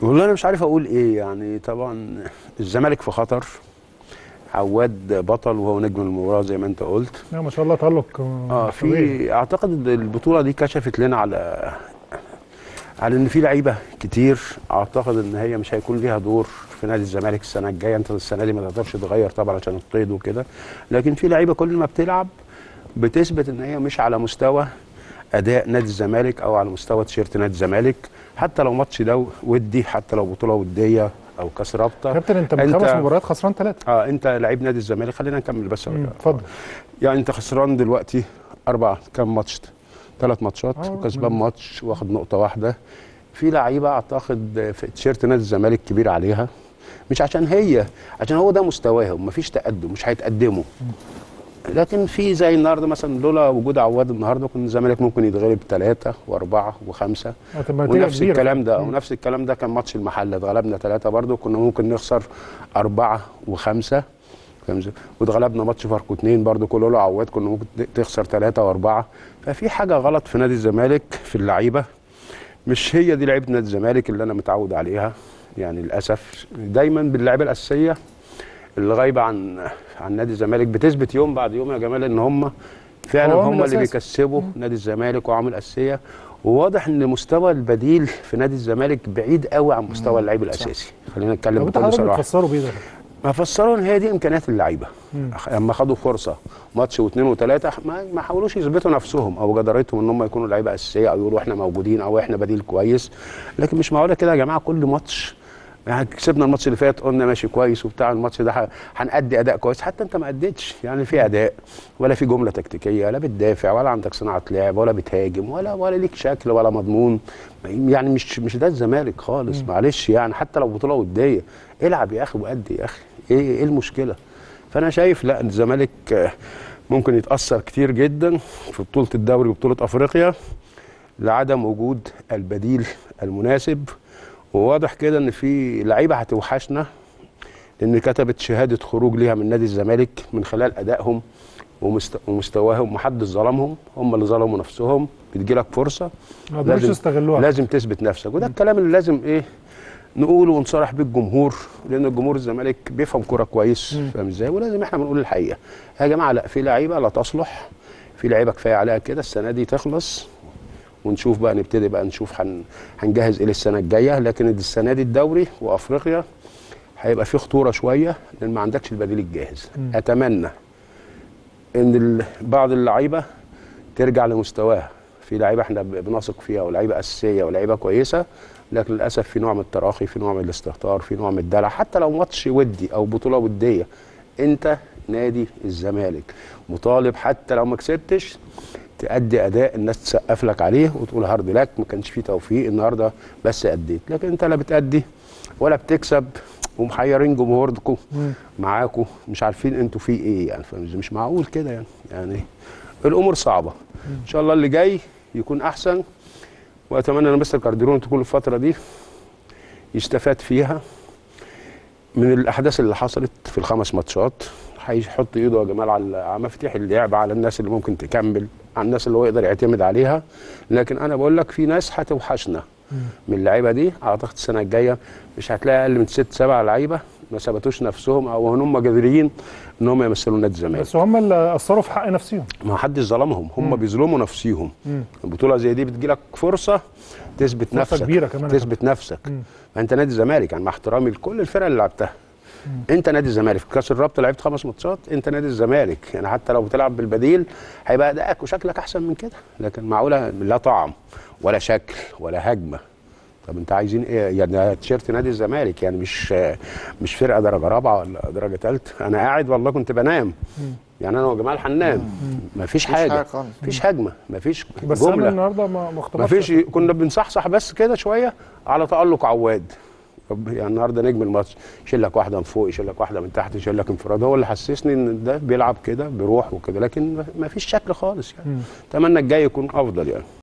والله انا مش عارف اقول ايه يعني طبعا الزمالك في خطر عواد بطل وهو نجم المباراه زي ما انت قلت لا ما شاء الله تألق اه طبيعي. في اعتقد البطوله دي كشفت لنا على على ان في لعيبه كتير اعتقد ان هي مش هيكون ليها دور في نادي الزمالك السنه الجايه انت السنه دي ما تقدرش تغير طبعا عشان القيد وكده لكن في لعيبه كل ما بتلعب بتثبت ان هي مش على مستوى اداء نادي الزمالك او على مستوى تيشيرت نادي الزمالك حتى لو ماتش ده ودي حتى لو بطوله وديه او كاس رابطه كابتن انت من خمس مباريات خسران ثلاثه اه انت لعيب نادي الزمالك خلينا نكمل بس اتفضل يعني انت خسران دلوقتي اربع كام ماتش ثلاث ماتشات آه، وكسبان ماتش واخد نقطه واحده في لعيبه اعتقد في تيشيرت نادي الزمالك كبير عليها مش عشان هي عشان هو ده مستواهم مفيش تقدم مش هيتقدموا لكن في زي النهارده مثلا لولا وجود عواد النهارده كان الزمالك ممكن يتغلب ثلاثه واربعه وخمسه هتبقى نتيجة ونفس كبيرة. الكلام ده مم. ونفس الكلام ده كان ماتش المحله اتغلبنا ثلاثه برضه كنا ممكن نخسر اربعه وخمسه فاهم ازاي؟ واتغلبنا ماتش فاركو اثنين برضه كل له عواد كنا ممكن تخسر ثلاثه واربعه ففي حاجه غلط في نادي الزمالك في اللعيبه مش هي دي لعيبه نادي الزمالك اللي انا متعود عليها يعني للاسف دايما باللعيبه الاساسيه اللي غايبه عن عن نادي الزمالك بتثبت يوم بعد يوم يا جمال ان هم فعلا عوامل هم اللي أساس. بيكسبوا نادي الزمالك وعامل اساسيه وواضح ان مستوى البديل في نادي الزمالك بعيد قوي عن مستوى اللعيب الاساسي خلينا نتكلم طب انت بكل حضرتك صراحه بتفسره بايه ده؟ ما فسروا ان هي دي امكانيات اللعيبه مم. لما خدوا فرصه ماتش واثنين وثلاثه ما ما حاولوش يثبتوا نفسهم او جدارتهم ان هم يكونوا لعيبه اساسيه او يقولوا احنا موجودين او احنا بديل كويس لكن مش معقوله كده يا جماعه كل ماتش يعني كسبنا الماتش اللي فات قلنا ماشي كويس وبتاع الماتش ده ه- هنأدي اداء كويس حتى انت ما اديتش يعني في اداء ولا في جمله تكتيكيه لا بتدافع ولا عندك صناعه لعب ولا بتهاجم ولا ولا ليك شكل ولا مضمون يعني مش مش ده الزمالك خالص معلش يعني حتى لو بطوله وديه العب يا اخي وادي يا اخي ايه ايه المشكله فانا شايف لا الزمالك آه، ممكن يتاثر كتير جدا في بطوله الدوري وبطوله افريقيا لعدم وجود البديل المناسب وواضح كده ان في لعيبه هتوحشنا لان كتبت شهاده خروج ليها من نادي الزمالك من خلال ادائهم ومست- ومستواهم محدش ظلمهم هم اللي ظلموا نفسهم بتجيلك فرصه ما قدروش لازم- يستغلوها لازم تثبت نفسك وده الكلام اللي لازم ايه نقوله ونصارح بيه الجمهور لان الجمهور الزمالك بيفهم كوره كويس مم. فاهم ازاي ولازم احنا بنقول الحقيقه يا جماعه لا في لعيبه لا تصلح في لعيبه كفايه عليها كده السنه دي تخلص ونشوف بقى نبتدي بقى نشوف هن هنجهز ايه للسنه الجايه لكن السنه دي الدوري وافريقيا هيبقى فيه خطوره شويه لان ما عندكش البديل الجاهز مم. اتمنى ان ال- بعض اللعيبه ترجع لمستواها في لعيبه احنا ب- بنثق فيها ولعيبه اساسيه ولعيبه كويسه لكن للاسف في نوع من التراخي في نوع من الاستهتار في نوع من الدلع حتى لو ماتش ودي او بطوله وديه انت نادي الزمالك مطالب حتى لو ما كسبتش تأدي اداء الناس تسقف لك عليه وتقول هارد لك ما كانش فيه توفيق النهارده بس اديت لكن انت لا بتأدي ولا بتكسب ومحيرين جمهوركم مم. معاكم مش عارفين انتوا في ايه يعني فاهم إزاي؟ مش معقول كده يعني يعني الامور صعبه ان شاء الله اللي جاي يكون احسن واتمنى ان مستر كارديرون تكون الفتره دي يستفاد فيها من الاحداث اللي حصلت في الخمس ماتشات هيحط ايده يا جمال على على مفاتيح اللعب على الناس اللي ممكن تكمل على الناس اللي هو يقدر يعتمد عليها لكن انا بقول لك في ناس هتوحشنا من اللعيبه دي اعتقد السنه الجايه مش هتلاقي اقل من ست سبع لعيبه ما ثبتوش نفسهم او ان هم قادرين ان هم يمثلوا نادي الزمالك بس هم اللي اثروا في حق نفسهم ما حدش ظلمهم هم بيظلموا نفسيهم مم. البطوله زي دي بتجيلك فرصه تثبت فرصة نفسك كبيرة كمان يا تثبت نفسك مم. ما انت نادي الزمالك يعني مع احترامي لكل الفرق اللي لعبتها انت نادي الزمالك في كاس الرابطه لعبت خمس ماتشات انت نادي الزمالك يعني حتى لو بتلعب بالبديل هيبقى ادائك وشكلك احسن من كده لكن معقوله لا طعم ولا شكل ولا هجمه طب انت عايزين ايه يعني ده تيشيرت نادي الزمالك يعني مش مش فرقه درجه رابعه ولا درجه ثالثه انا قاعد والله كنت بنام يعني انا وجمال هننام مفيش حاجة حاجه خالص. مفيش هجمه مفيش بس انا جمله النهارده ما ما ما اختبرتش فيش كنا بنصحصح بس كده شويه على تألق عواد طب يعني النهارده نجم الماتش يشيل لك واحده من فوق يشيل لك واحده من تحت يشيل لك انفراد هو اللي حسسني ان ده بيلعب كده بروح وكده لكن ما فيش شكل خالص يعني اتمنى الجاي يكون افضل يعني